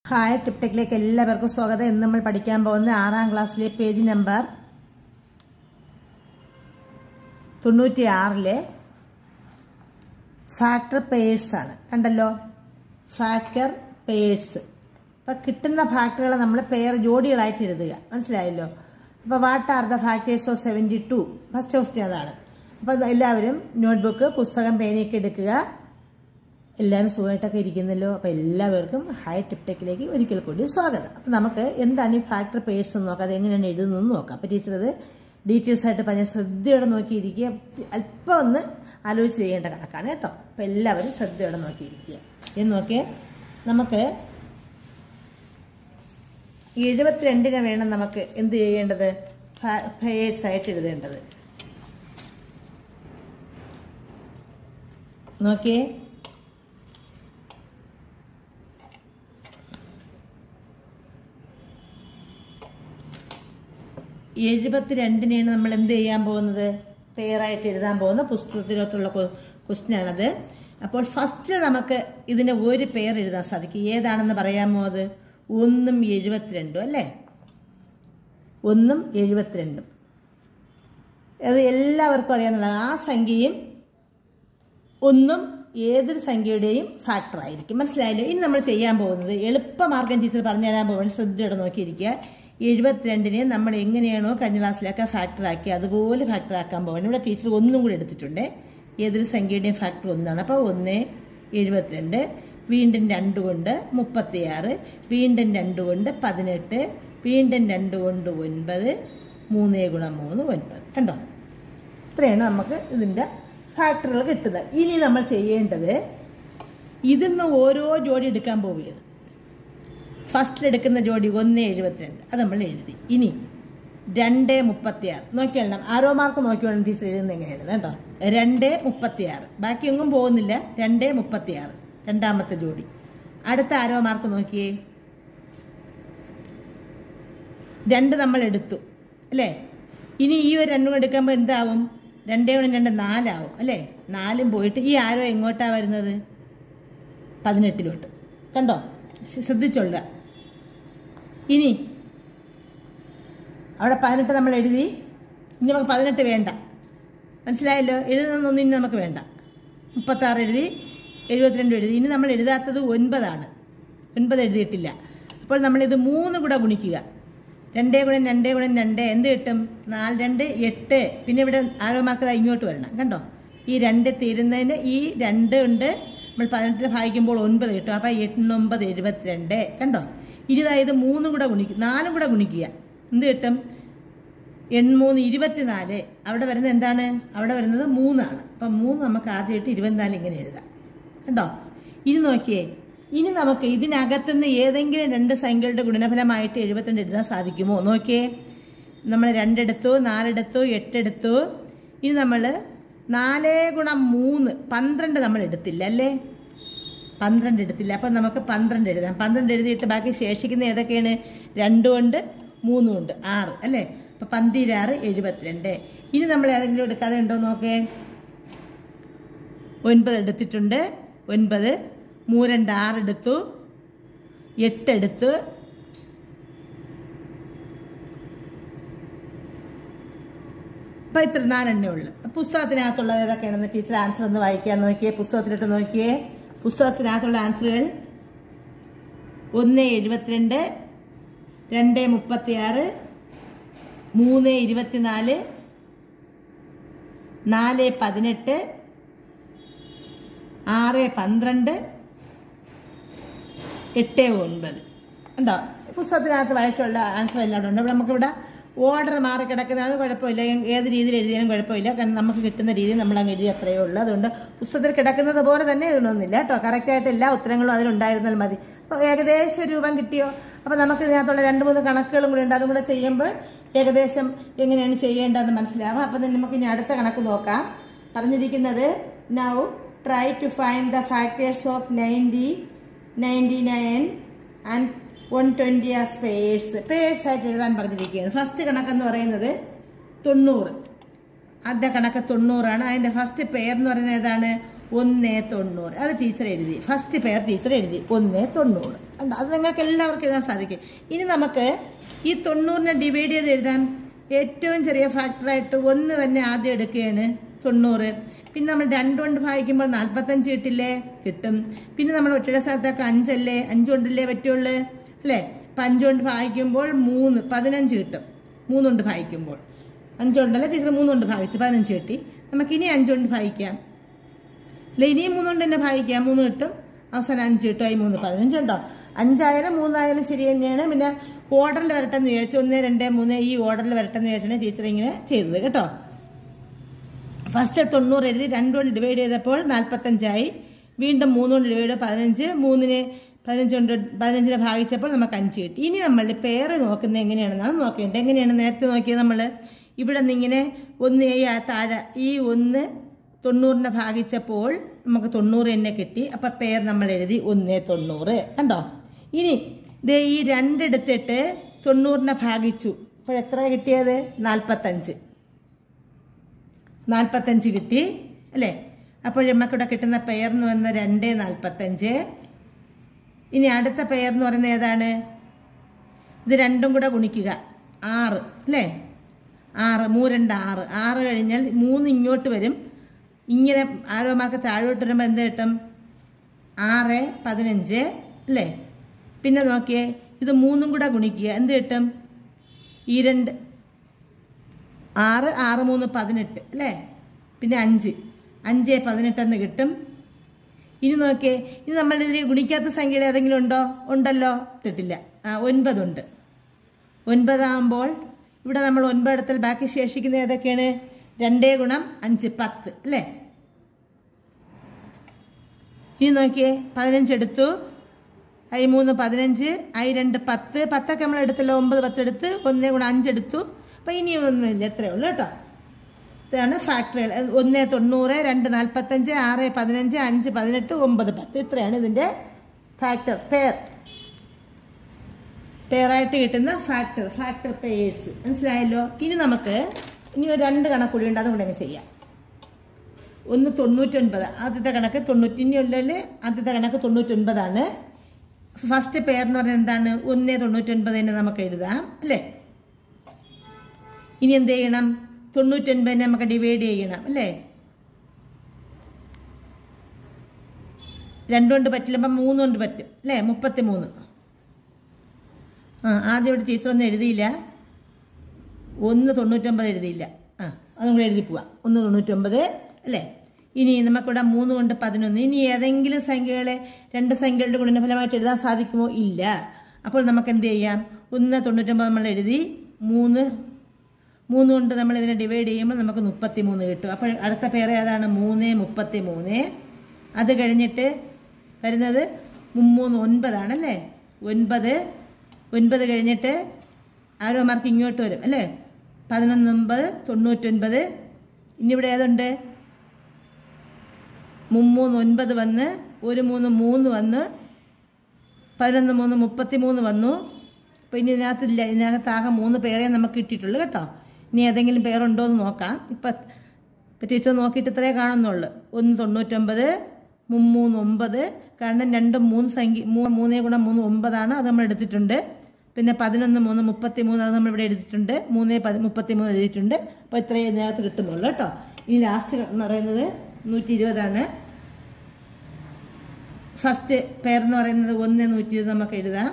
Hi ടിപ്ടെക്കിലേക്ക് എല്ലാവർക്കും സ്വാഗതം ഇന്ന് നമ്മൾ പഠിക്കാൻ പോകുന്ന ആറാം ക്ലാസ്സിലെ പേജ് നമ്പർ തൊണ്ണൂറ്റി ആറിലെ ഫാക്ടർ പേഴ്സ് ആണ് കണ്ടല്ലോ ഫാക്ടർ പേഴ്സ് അപ്പം കിട്ടുന്ന ഫാക്ടറുകളെ നമ്മൾ പെയർ ജോഡികളായിട്ട് എഴുതുക മനസ്സിലായല്ലോ അപ്പോൾ what are the factors of seventy two first question അതാണ് അപ്പോൾ എല്ലാവരും നോട്ട്ബുക്ക് പുസ്തകം പേനയൊക്കെ എടുക്കുക എല്ലാവരും സുഖമായിട്ടൊക്കെ ഇരിക്കുന്നല്ലോ അപ്പോൾ എല്ലാവർക്കും ഹൈ ടിപ്ടെക്കിലേക്ക് ഒരിക്കൽ കൂടി സ്വാഗതം അപ്പോൾ നമുക്ക് എന്താണ് ഈ ഫാക്ടർ പേഴ്സ് എന്ന് നോക്കാം അത് എങ്ങനെയാണ് എഴുതുന്നതെന്ന് നോക്കാം അപ്പോൾ ടീച്ചർ അത് ഡീറ്റെയിൽസ് ആയിട്ട് പറഞ്ഞ ശ്രദ്ധയോടെ നോക്കിയിരിക്കുക അല്പം ഒന്ന് ആലോചിച്ച് ചെയ്യേണ്ട കണക്കാണ് കേട്ടോ അപ്പോൾ എല്ലാവരും ശ്രദ്ധയോടെ നോക്കിയിരിക്കുക എന്ന് നോക്കിയേ നമുക്ക് എഴുപത്തിരണ്ടിനെ വേണം നമുക്ക് എന്ത് ചെയ്യേണ്ടത് ഫേഴ്സ് ആയിട്ട് എഴുതേണ്ടത് നോക്കിയേ എഴുപത്തിരണ്ടിനെയാണ് നമ്മൾ എന്ത് ചെയ്യാൻ പോകുന്നത് പെയറായിട്ട് എഴുതാൻ പോകുന്ന പുസ്തകത്തിനകത്തുള്ള ക്വസ്റ്റ്യനാണത് അപ്പോൾ ഫസ്റ്റ് നമുക്ക് ഇതിന് ഒരു പെയർ എഴുതാൻ സാധിക്കും ഏതാണെന്ന് പറയാമോ അത് ഒന്നും എഴുപത്തിരണ്ടും അല്ലേ ഒന്നും എഴുപത്തിരണ്ടും അത് എല്ലാവർക്കും അറിയാവുന്ന ആ സംഖ്യയും ഒന്നും ഏതൊരു സംഖ്യയുടെയും ഫാക്ടർ ആയിരിക്കും മനസ്സിലായല്ലോ ഇനി നമ്മൾ ചെയ്യാൻ പോകുന്നത് എളുപ്പമാർഗം ടീച്ചർ പറഞ്ഞു തരാൻ പോകുന്നത് ശ്രദ്ധയോടെ നോക്കിയിരിക്കുക എഴുപത്തിരണ്ടിനെ നമ്മൾ എങ്ങനെയാണോ കഴിഞ്ഞ ക്ലാസ്സിലൊക്കെ ഫാക്ടർ ആക്കി അതുപോലെ ഫാക്ടർ ആക്കാൻ പോകണം ഇവിടെ ടീച്ചർ ഒന്നും കൂടി എടുത്തിട്ടുണ്ട് ഏതൊരു സംഖ്യയുടെയും ഫാക്ടർ ഒന്നാണ് അപ്പോൾ ഒന്ന് എഴുപത്തിരണ്ട് വീണ്ടും രണ്ട് കൊണ്ട് മുപ്പത്തിയാറ് വീണ്ടും രണ്ട് കൊണ്ട് പതിനെട്ട് വീണ്ടും രണ്ട് കൊണ്ട് ഒൻപത് മൂന്നേ ഗുണം മൂന്ന് ഒൻപത് കണ്ടോ ഇത്രയാണ് നമുക്ക് ഇതിൻ്റെ ഫാക്ടറുകൾ കിട്ടുന്നത് ഇനി നമ്മൾ ചെയ്യേണ്ടത് ഇതിന്ന് ഓരോ ജോഡി എടുക്കാൻ പോവുകയാണ് ഫസ്റ്റിൽ എടുക്കുന്ന ജോഡി ഒന്ന് എഴുപത്തിരണ്ട് അത് നമ്മൾ എഴുതി ഇനി രണ്ട് മുപ്പത്തിയാറ് നോക്കിയാൽ ആരോ മാർക്ക് നോക്കിയോളം ടീച്ചർ എഴുതുന്നത് എങ്ങനെയാണ് കേട്ടോ രണ്ട് മുപ്പത്തിയാറ് ബാക്കി ഒന്നും പോകുന്നില്ല രണ്ട് മുപ്പത്തിയാറ് രണ്ടാമത്തെ ജോഡി അടുത്ത ആരോ മാർക്ക് നോക്കിയേ രണ്ട് നമ്മൾ എടുത്തു അല്ലേ ഇനി ഈ ഒരു രണ്ടും എടുക്കുമ്പോൾ എന്താവും രണ്ടേ ഗുണം രണ്ട് നാലാവും അല്ലേ നാലും പോയിട്ട് ഈ ആരോ എങ്ങോട്ടാണ് വരുന്നത് പതിനെട്ടിലോട്ട് കണ്ടോ ശ്രദ്ധിച്ചോളുക ഇനി അവിടെ പതിനെട്ട് നമ്മൾ എഴുതി ഇനി നമുക്ക് പതിനെട്ട് വേണ്ട മനസ്സിലായല്ലോ എഴുതുന്നൊന്നും ഇനി നമുക്ക് വേണ്ട മുപ്പത്താറ് എഴുതി എഴുപത്തിരണ്ട് എഴുതി ഇനി നമ്മൾ എഴുതാത്തത് ഒൻപതാണ് ഒൻപത് എഴുതിയിട്ടില്ല അപ്പോൾ നമ്മളിത് മൂന്ന് കൂടെ ഗുണിക്കുക രണ്ടേ ഗുണം രണ്ടേ ഗുണം രണ്ട് എന്ത് കിട്ടും നാല് രണ്ട് എട്ട് പിന്നെ ഇവിടെ ആരോ മാർക്ക് ഇങ്ങോട്ട് വരണം കണ്ടോ ഈ രണ്ട് തീരുന്നതിന് ഈ രണ്ട് ഉണ്ട് നമ്മൾ പതിനെട്ടിന് ഭാഗിക്കുമ്പോൾ ഒൻപത് കിട്ടും അപ്പോൾ എണ്ണൊമ്പത് എഴുപത്തിരണ്ട് കണ്ടോ ഇനി ഇത് മൂന്നും കൂടെ ഗുണിക്കുക നാലും കൂടെ ഗുണിക്കുക എന്ത് കിട്ടും എൺമൂന്ന് ഇരുപത്തിനാല് അവിടെ വരുന്നത് എന്താണ് അവിടെ വരുന്നത് മൂന്നാണ് അപ്പം മൂന്ന് നമുക്ക് ആദ്യമായിട്ട് ഇരുപത്തിനാല് ഇങ്ങനെ എഴുതാം കണ്ടോ ഇനി നോക്കിയേ ഇനി നമുക്ക് ഇതിനകത്തുനിന്ന് ഏതെങ്കിലും രണ്ട് സംഖ്യകളുടെ ഗുണനഫലമായിട്ട് എഴുപത്തിരണ്ട് എഴുതാൻ സാധിക്കുമോ നോക്കിയേ നമ്മൾ രണ്ടെടുത്തു നാലെടുത്തു എട്ടെടുത്തു ഇനി നമ്മൾ നാല് ഗുണം മൂന്ന് പന്ത്രണ്ട് നമ്മൾ എടുത്തില്ല അല്ലേ പന്ത്രണ്ട് എടുത്തില്ല അപ്പം നമുക്ക് പന്ത്രണ്ട് എഴുതാം പന്ത്രണ്ട് എഴുതിയിട്ട് ബാക്കി ശേഷിക്കുന്ന ഏതൊക്കെയാണ് രണ്ടും ഉണ്ട് മൂന്നും ഉണ്ട് ആറ് അല്ലേ അപ്പം പന്തിരാറ് എഴുപത്തിരണ്ട് ഇനി നമ്മൾ ഏതെങ്കിലും എടുക്കാതെ ഉണ്ടോ നോക്കേ ഒൻപത് എടുത്തിട്ടുണ്ട് ഒൻപത് മൂരണ്ട് ആറ് എടുത്തു എട്ടെടുത്ത് അപ്പം ഇത്ര നാലെണ്ണേ ഉള്ളു പുസ്തകത്തിനകത്തുള്ളത് ഏതൊക്കെയാണെന്ന് ടീച്ചർ ആൻസർ ഒന്ന് വായിക്കാൻ നോക്കിയേ പുസ്തകത്തിലിട്ട് നോക്കിയേ പുസ്തകത്തിനകത്തുള്ള ആൻസറുകൾ ഒന്ന് എഴുപത്തിരണ്ട് രണ്ട് മുപ്പത്തിയാറ് മൂന്ന് ഇരുപത്തിനാല് നാല് പതിനെട്ട് ആറ് പന്ത്രണ്ട് എട്ട് ഒൻപത് ഉണ്ടോ പുസ്തകത്തിനകത്ത് വായിച്ചുള്ള ആൻസർ എല്ലാം ഉണ്ട് ഇവിടെ നമുക്കിവിടെ ഓർഡർ മാറി കിടക്കുന്നത് കുഴപ്പമില്ല ഏത് രീതിയിൽ എഴുതിയാലും കുഴപ്പമില്ല കാരണം നമുക്ക് കിട്ടുന്ന രീതിയിൽ നമ്മൾ അങ്ങ് എഴുതി അത്രയേ ഉള്ളൂ അതുകൊണ്ട് പുസ്തകത്തിൽ കിടക്കുന്നത് പോലെ തന്നെ എഴുതണമെന്നില്ല കേട്ടോ കറക്റ്റായിട്ട് എല്ലാ ഉത്തരങ്ങളും അതിലുണ്ടായിരുന്നാൽ മതി അപ്പോൾ ഏകദേശം രൂപം കിട്ടിയോ അപ്പോൾ നമുക്ക് ഇതിനകത്തുള്ള രണ്ട് മൂന്ന് കണക്കുകളും കൂടി ഉണ്ട് അതും കൂടെ ചെയ്യുമ്പോൾ ഏകദേശം എങ്ങനെയാണ് ചെയ്യേണ്ടതെന്ന് മനസ്സിലാവും അപ്പോൾ നമുക്ക് ഇനി അടുത്ത കണക്ക് നോക്കാം പറഞ്ഞിരിക്കുന്നത് now try to find the factors of ninety ninety nine and one twenty as pairs pairs ആയിട്ട് എഴുതാൻ പറഞ്ഞിരിക്കുകയാണ് ഫസ്റ്റ് കണക്കെന്ന് പറയുന്നത് തൊണ്ണൂറ് ആദ്യ കണക്ക് തൊണ്ണൂറാണ് അതിൻ്റെ ഫസ്റ്റ് പെയർ എന്ന് പറയുന്നത് ഏതാണ് ഒന്നേ തൊണ്ണൂറ് അത് ടീച്ചർ എഴുതി ഫസ്റ്റ് പെയർ ടീച്ചർ എഴുതി ഒന്നേ തൊണ്ണൂറ് കണ്ടോ അത് നിങ്ങൾക്ക് എല്ലാവർക്കും എഴുതാൻ സാധിക്കും ഇനി നമുക്ക് ഈ തൊണ്ണൂറിനെ ഡിവൈഡ് ചെയ്ത് എഴുതാൻ ഏറ്റവും ചെറിയ ഫാക്ടറായിട്ട് ഒന്ന് തന്നെ ആദ്യം എടുക്കുകയാണ് തൊണ്ണൂറ് പിന്നെ നമ്മൾ രണ്ട് കൊണ്ട് ഭാഗിക്കുമ്പോൾ നാൽപ്പത്തഞ്ച് കിട്ടില്ലേ കിട്ടും പിന്നെ നമ്മൾ ഒറ്റയുടെ സ്ഥലത്തൊക്കെ അഞ്ചല്ലേ അഞ്ച് കൊണ്ടല്ലേ പറ്റുള്ളൂ അല്ലേ അപ്പം അഞ്ച് കൊണ്ട് ഭാഗിക്കുമ്പോൾ മൂന്ന് പതിനഞ്ച് കിട്ടും മൂന്ന് കൊണ്ട് ഭാഗിക്കുമ്പോൾ അഞ്ച് കൊണ്ടല്ല ടീച്ചർ മൂന്ന് കൊണ്ട് ഭാഗിച്ചു പതിനഞ്ച് കിട്ടി നമുക്കിനി അഞ്ച് കൊണ്ട് ഭാഗിക്കാം അല്ല ഇനിയും മൂന്ന് കൊണ്ട് തന്നെ ഭാഗിക്കാം മൂന്ന് കിട്ടും അവസാനം അഞ്ച് കിട്ടും ആയി മൂന്ന് പതിനഞ്ച് ഉണ്ടോ അഞ്ചായാലും മൂന്നായാലും ശരി തന്നെയാണ് പിന്നെ ഓർഡറിൽ വരട്ടെന്ന് വിചാരിച്ചു ഒന്ന് രണ്ട് മൂന്ന് ഈ ഓർഡറിൽ വരട്ടെന്ന് വിചാരിച്ചാണ് ടീച്ചർ ഇങ്ങനെ ചെയ്തത് കേട്ടോ ഫസ്റ്റ് തൊണ്ണൂറ് എഴുതി രണ്ട് കൊണ്ട് ഡിവൈഡ് ചെയ്തപ്പോൾ നാൽപ്പത്തഞ്ചായി വീണ്ടും മൂന്ന് കൊണ്ട് ഡിവൈഡ് ചെയ്ത് പതിനഞ്ച് മൂന്നിന് പതിനഞ്ച് കൊണ്ട് പതിനഞ്ചിനെ ഭാഗിച്ചപ്പോൾ നമുക്ക് അഞ്ച് കിട്ടി ഇനി നമ്മൾ പേര് നോക്കുന്നത് എങ്ങനെയാണെന്നാണ് നോക്കേണ്ടത് എങ്ങനെയാണ് നേരത്തെ നോക്കിയത് നമ്മൾ ഇവിടെ നിന്ന് ഇങ്ങനെ ഒന്ന് ഈ ആ താഴെ ഈ ഒന്ന് തൊണ്ണൂറിനെ ഭാഗിച്ചപ്പോൾ നമുക്ക് തൊണ്ണൂറ് തന്നെ കിട്ടി അപ്പം പേർ നമ്മൾ എഴുതി ഒന്ന് തൊണ്ണൂറ് കണ്ടോ ഇനി ദേ ഈ രണ്ടെടുത്തിട്ട് തൊണ്ണൂറിനെ ഭാഗിച്ചു അപ്പോൾ എത്ര കിട്ടിയത് നാൽപ്പത്തഞ്ച് നാൽപ്പത്തഞ്ച് കിട്ടി അല്ലേ അപ്പോൾ നമുക്കിവിടെ കിട്ടുന്ന പെയർ എന്ന് പറയുന്നത് രണ്ട് നാൽപ്പത്തഞ്ച് ഇനി അടുത്ത പെയർ എന്ന് പറയുന്നത് ഏതാണ് ഇത് രണ്ടും കൂടെ ഗുണിക്കുക ആറ് അല്ലേ ആറ് മൂ രണ്ട് ആറ് ആറ് കഴിഞ്ഞാൽ മൂന്ന് ഇങ്ങോട്ട് വരും ഇങ്ങനെ ആരോ മാർക്ക് താഴോട്ട് വരുമ്പോൾ എന്ത് കിട്ടും ആറ് പതിനഞ്ച് അല്ലേ പിന്നെ നോക്കിയേ ഇത് മൂന്നും കൂടെ ഗുണിക്കുക എന്ത് കിട്ടും ഈ രണ്ട് ആറ് ആറ് മൂന്ന് പതിനെട്ട് അല്ലേ പിന്നെ അഞ്ച് അഞ്ച് പതിനെട്ടെന്ന് കിട്ടും ഇനി നോക്കിയേ ഇനി നമ്മൾ ഇതിൽ ഗുണിക്കാത്ത സംഖ്യകൾ ഏതെങ്കിലും ഉണ്ടോ ഉണ്ടല്ലോ കിട്ടില്ല ആ ഒൻപതുണ്ട് ഒൻപതാകുമ്പോൾ ഇവിടെ നമ്മൾ ഒൻപതെടുത്താൽ ബാക്കി ശേഷിക്കുന്ന ഏതൊക്കെയാണ് രണ്ടേ ഗുണം അഞ്ച് പത്ത് അല്ലേ ഇനി നോക്കിയേ പതിനഞ്ച് എടുത്തു ഐ മൂന്ന് പതിനഞ്ച് ഐ രണ്ട് പത്ത് പത്തൊക്കെ നമ്മൾ എടുത്തല്ലോ ഒമ്പത് പത്ത് എടുത്ത് ഒന്നേ ഗുണം അഞ്ചെടുത്തു അപ്പം ഇനിയൊന്നുമില്ല എത്രയേ ഉള്ളൂ കേട്ടോ ഇതാണ് ഫാക്ടറികൾ ഒന്ന് തൊണ്ണൂറ് രണ്ട് നാൽപ്പത്തഞ്ച് ആറ് പതിനഞ്ച് അഞ്ച് പതിനെട്ട് ഒമ്പത് പത്ത് ഇത്രയാണ് ഇതിൻ്റെ ഫാക്ടർ പെയർ പെയറായിട്ട് കിട്ടുന്ന ഫാക്ടർ ഫാക്ടർ പെയേഴ്സ് മനസ്സിലായല്ലോ ഇനി നമുക്ക് ഇനി ഒരു രണ്ട് കണക്കൂടി ഉണ്ട് അതും കൂടെ അങ്ങ് ചെയ്യാം ഒന്ന് തൊണ്ണൂറ്റൊൻപത് ആദ്യത്തെ കണക്ക് തൊണ്ണൂറ്റി ഇനിയുള്ളിൽ ആദ്യത്തെ കണക്ക് തൊണ്ണൂറ്റൊൻപതാണ് ഫസ്റ്റ് പെയർ എന്ന് പറയുന്നത് എന്താണ് ഒന്ന് തൊണ്ണൂറ്റൊൻപത് തന്നെ നമുക്ക് എഴുതാം അല്ലേ ഇനി എന്ത് ചെയ്യണം തൊണ്ണൂറ്റൊൻപതിനെ നമുക്ക് ഡിവൈഡ് ചെയ്യണം അല്ലേ രണ്ടുകൊണ്ട് പറ്റില്ല അപ്പം മൂന്ന് കൊണ്ട് പറ്റും അല്ലേ മുപ്പത്തി മൂന്ന് ആ ആദ്യം ഇവിടെ ടീച്ചർ ഒന്നും എഴുതിയില്ല ഒന്ന് തൊണ്ണൂറ്റൊമ്പത് എഴുതിയില്ല ആ അതും കൂടെ എഴുതി പോവാം ഒന്ന് തൊണ്ണൂറ്റൊമ്പത് അല്ലേ ഇനി നമുക്കിവിടെ മൂന്ന് കൊണ്ട് പതിനൊന്ന് ഇനി ഏതെങ്കിലും സംഖ്യകളെ രണ്ട് സംഖ്യകളുടെ ഗുണനഫലമായിട്ട് എഴുതാൻ സാധിക്കുമോ ഇല്ല അപ്പോൾ നമുക്ക് എന്ത് ചെയ്യാം ഒന്ന് തൊണ്ണൂറ്റൊമ്പത് നമ്മൾ എഴുതി മൂന്ന് മൂന്ന് കൊണ്ട് നമ്മൾ ഇതിനെ ഡിവൈഡ് ചെയ്യുമ്പോൾ നമുക്ക് മുപ്പത്തി മൂന്ന് കിട്ടും അപ്പോൾ അടുത്ത പേര് ഏതാണ് മൂന്ന് മുപ്പത്തി മൂന്ന് അത് കഴിഞ്ഞിട്ട് വരുന്നത് മുമ്മൂന്ന് ഒൻപതാണല്ലേ ഒൻപത് ഒൻപത് കഴിഞ്ഞിട്ട് ആരോ മാർക്ക് ഇങ്ങോട്ട് വരും അല്ലേ പതിനൊന്ന് ഒമ്പത് തൊണ്ണൂറ്റൊൻപത് ഇനിയിവിടെ ഏതുണ്ട് മുമ്മൂന്ന് ഒൻപത് വന്ന് ഒരു മൂന്ന് മൂന്ന് വന്ന് പതിനൊന്ന് മൂന്ന് മുപ്പത്തി മൂന്ന് വന്നു അപ്പോൾ ഇനി ഇതിനകത്തില്ല ഇതിനകത്ത് ആകെ മൂന്ന് പേരെ നമുക്ക് കിട്ടിയിട്ടുള്ളൂ കേട്ടോ ഇനി ഏതെങ്കിലും പേരുണ്ടോ എന്ന് നോക്കാം ഇപ്പം ഇപ്പം ടീച്ചർ നോക്കിയിട്ട് ഇത്രേ കാണുന്നുള്ളൂ ഒന്ന് തൊണ്ണൂറ്റൊമ്പത് മുമ്മൂന്ന് ഒമ്പത് കാരണം രണ്ടും മൂന്ന് സംഖ്യ മൂ- മൂന്നേ ഗുണം മൂന്ന് ഒമ്പതാണ് അത് നമ്മൾ എടുത്തിട്ടുണ്ട് പിന്നെ പതിനൊന്ന് മൂന്ന് മുപ്പത്തി മൂന്ന് അത് നമ്മൾ ഇവിടെ എടുത്തിട്ടുണ്ട് മൂന്നേ പതി മുപ്പത്തി മൂന്ന് എഴുതിയിട്ടുണ്ട് അപ്പോൾ ഇത്രയും ഇതിനകത്ത് കിട്ടുന്നുള്ളൂ കേട്ടോ ഇനി ലാസ്റ്റ് എന്ന് പറയുന്നത് നൂറ്റി ഇരുപതാണ് ഫസ്റ്റ് പേർ എന്ന് പറയുന്നത് ഒന്ന് നൂറ്റി ഇരുപത് നമുക്ക് എഴുതാം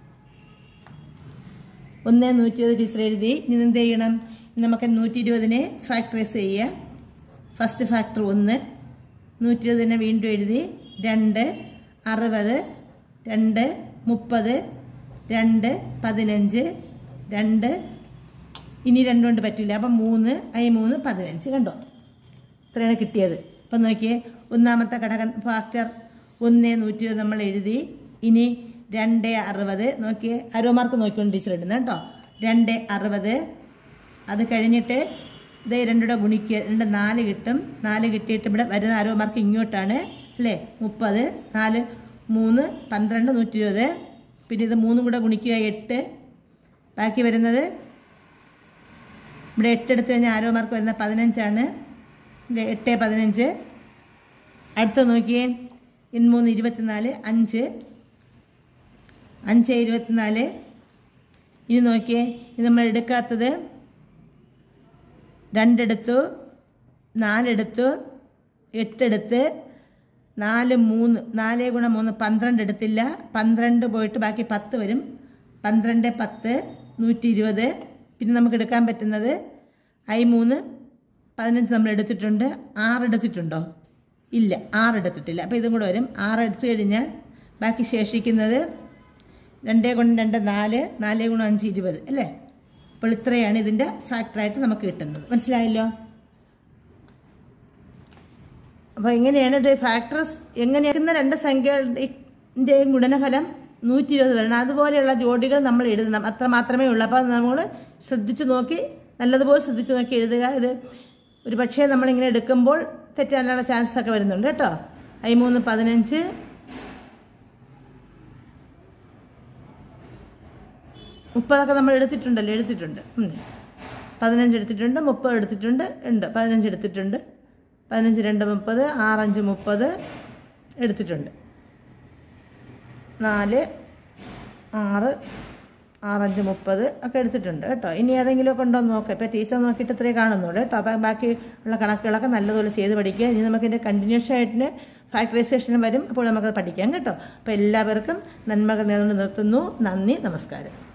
ഒന്ന് നൂറ്റി ഇരുപത് ടീച്ചർ എഴുതി ഇനി എന്ത് ചെയ്യണം ഇനി നമുക്ക് നൂറ്റി ഇരുപതിനെ ഫാക്ടറൈസ് ചെയ്യുക ഫസ്റ്റ് ഫാക്ടർ ഒന്ന് നൂറ്റി ഇരുപതിനെ വീണ്ടും എഴുതി രണ്ട് അറുപത് രണ്ട് മുപ്പത് രണ്ട് പതിനഞ്ച് രണ്ട് ഇനി രണ്ടും കൊണ്ട് പറ്റില്ല അപ്പം മൂന്ന് ഐ മൂന്ന് പതിനഞ്ച് കണ്ടോ ഇത്രയാണ് കിട്ടിയത് അപ്പം നോക്കിയേ ഒന്നാമത്തെ ഘടകം ഫാക്ടർ ഒന്ന് നൂറ്റി ഇരുപത് നമ്മൾ എഴുതി ഇനി രണ്ട് അറുപത് നോക്കിയേ അരോ മാർക്ക് നോക്കിക്കൊണ്ട് ടീച്ചർ ഇടുന്നത് കേട്ടോ രണ്ട് അറുപത് അത് കഴിഞ്ഞിട്ട് ഇതേ രണ്ടുകൂടെ ഗുണിക്കുക രണ്ട് നാല് കിട്ടും നാല് കിട്ടിയിട്ട് ഇവിടെ വരുന്ന അരോ മാർക്ക് ഇങ്ങോട്ടാണ് അല്ലേ മുപ്പത് നാല് മൂന്ന് പന്ത്രണ്ട് നൂറ്റി ഇരുപത് പിന്നെ ഇത് മൂന്നും കൂടെ ഗുണിക്കുക എട്ട് ബാക്കി വരുന്നത് ഇവിടെ എട്ട് എടുത്തു കഴിഞ്ഞാൽ ആരോ മാർക്ക് വരുന്ന പതിനഞ്ചാണ് ഇല്ലേ എട്ട് പതിനഞ്ച് അടുത്ത നോക്കിയേ ഇൻ മൂന്ന് ഇരുപത്തിനാല് അഞ്ച് അഞ്ച് ഇരുപത്തിനാല് ഇനി നോക്കിയേ ഇത് നമ്മൾ എടുക്കാത്തത് രണ്ടെടുത്തു നാലെടുത്തു എട്ടെടുത്ത് നാല് മൂന്ന് നാല് ഗുണം മൂന്ന് പന്ത്രണ്ട് എടുത്തില്ല പന്ത്രണ്ട് പോയിട്ട് ബാക്കി പത്ത് വരും പന്ത്രണ്ട് പത്ത് നൂറ്റി ഇരുപത് പിന്നെ നമുക്ക് എടുക്കാൻ പറ്റുന്നത് ഐ മൂന്ന് പതിനഞ്ച് നമ്മൾ എടുത്തിട്ടുണ്ട് ആറ് എടുത്തിട്ടുണ്ടോ ഇല്ല ആറ് എടുത്തിട്ടില്ല അപ്പോൾ ഇതും കൂടെ വരും ആറ് എടുത്തു കഴിഞ്ഞാൽ ബാക്കി ശേഷിക്കുന്നത് രണ്ടേ ഗുണം രണ്ട് നാല് നാല് ഗുണം അഞ്ച് ഇരുപത് അല്ലേ അപ്പോൾ ഇത്രയാണ് ഇതിൻ്റെ ഫാക്ടറായിട്ട് നമുക്ക് കിട്ടുന്നത് മനസ്സിലായല്ലോ അപ്പോൾ എങ്ങനെയാണ് ഇത് ഫാക്ടർസ് എങ്ങനെയാക്കുന്ന രണ്ട് സംഖ്യകളുടെയും ഗുണനഫലം നൂറ്റി ഇരുപത് വരണം അതുപോലെയുള്ള ജോഡികൾ നമ്മൾ എഴുതണം അത്ര മാത്രമേ ഉള്ളൂ അപ്പോൾ നമ്മൾ ശ്രദ്ധിച്ച് നോക്കി നല്ലതുപോലെ ശ്രദ്ധിച്ച് നോക്കി എഴുതുക ഇത് ഒരു പക്ഷേ നമ്മളിങ്ങനെ എടുക്കുമ്പോൾ തെറ്റാനുള്ള ചാൻസ് ഒക്കെ വരുന്നുണ്ട് കേട്ടോ ഐ മൂന്ന് പതിനഞ്ച് മുപ്പതൊക്കെ നമ്മൾ എടുത്തിട്ടുണ്ടല്ലോ എടുത്തിട്ടുണ്ട് ഉം. പതിനഞ്ച് എടുത്തിട്ടുണ്ട് മുപ്പത് എടുത്തിട്ടുണ്ട് ഉണ്ട് പതിനഞ്ച് എടുത്തിട്ടുണ്ട് പതിനഞ്ച് രണ്ട് മുപ്പത് ആറഞ്ച് മുപ്പത് എടുത്തിട്ടുണ്ട് നാല് ആറ് ആറഞ്ച് മുപ്പത് ഒക്കെ എടുത്തിട്ടുണ്ട് കേട്ടോ ഇനി ഏതെങ്കിലുമൊക്കെ ഉണ്ടോ എന്ന് നോക്കാം ഇപ്പോൾ ടീച്ചർ നോക്കിയിട്ട് ഇത്രയും കാണുന്നുള്ളൂ കേട്ടോ അപ്പം ബാക്കി ഉള്ള കണക്കുകളൊക്കെ നല്ലതുപോലെ ചെയ്ത് പഠിക്കുക ഇനി നമുക്കിൻ്റെ കണ്ടിന്യൂഷൻ ആയിട്ട് ഫാക്ടറൈസേഷനും വരും അപ്പോൾ നമുക്കത് പഠിക്കാം കേട്ടോ അപ്പോൾ എല്ലാവർക്കും നന്മകൾ നേർന്നു നിർത്തുന്നു നന്ദി നമസ്കാരം